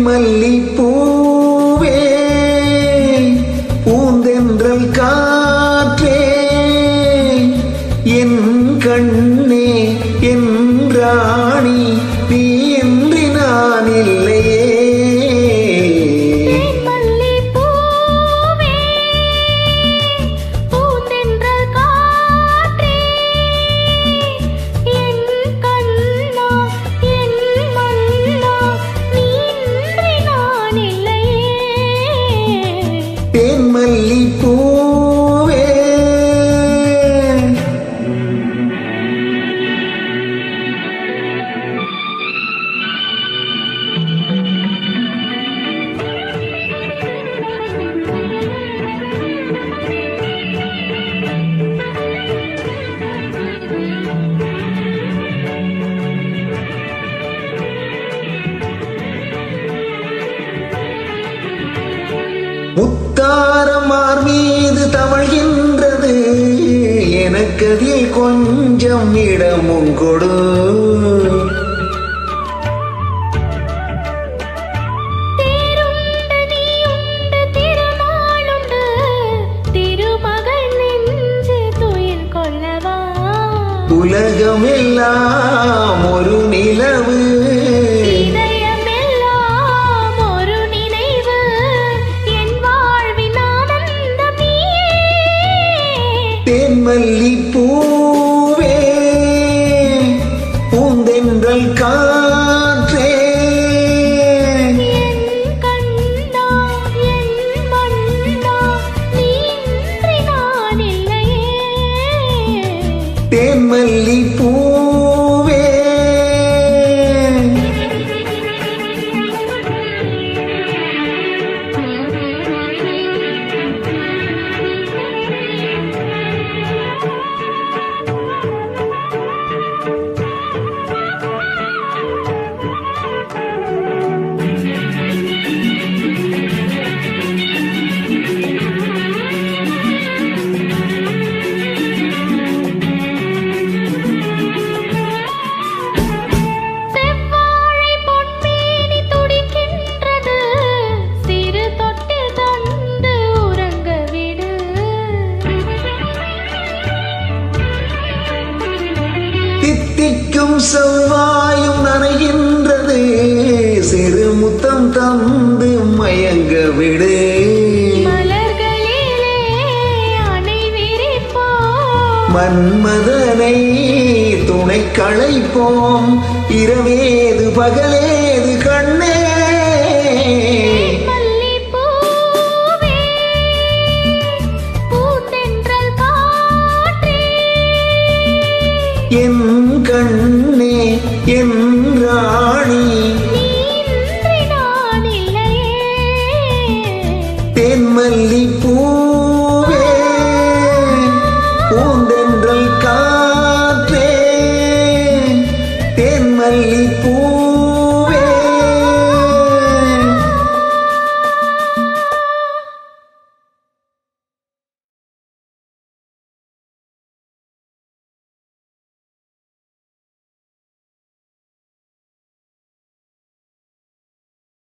தேன்மல்லி பூவே பூந்தென்றல் காற்றே என் கண்ணே என் ராணி நீ என்று நான் இல்லையே தேன்மல்லி பூவே பூந்தென்றல் காற்றே என் கண்ணா என் மன்னா நீன்றி நான் இல்லையே தேன்மல்லி பூவே முத்தாரமார் மீது தவழ்கின்றது எனக்கதில் கொஞ்சம் இடமும் கொடு தேருண்டு நீயுண்டு திருநாளுண்டு திருமகள் நெஞ்சு துயில் கொள்ளவா உலகமெல்லாம் ஒரு நிலவு இதயமெல்லாம் ஒரு நினைவு என் வாழ்வின் ஆனந்தம் நீயே தேன்மல்லி பூவே பூந்தென்றல் காற்றே என் கண்ணா என் மன்னா நீன்றி நான் இல்லையே தேன்மல்லி பூவே செவ்வாழை பொன்மேனி துடிக்கின்றது சிறு தொட்டு தந்து உறங்க விடு தித்திக்கும் செவ்வாயும் நனைகின்றது சிறு முத்தம் தந்து மயங்க விடு மலர்களிலே அணை விரிப்போம் மன்மதனை துணை களைப்போம் இரவேது பகலேது கண்ணே மல்லிப்பூவே பூந்தென்றல் காற்றே என் கண்ணே என் ராணி நீன்றி நான் இல்லையே தேன்மல்லி பூவே பூந்தென்றல் காற்றே தேன்மல்லி பூ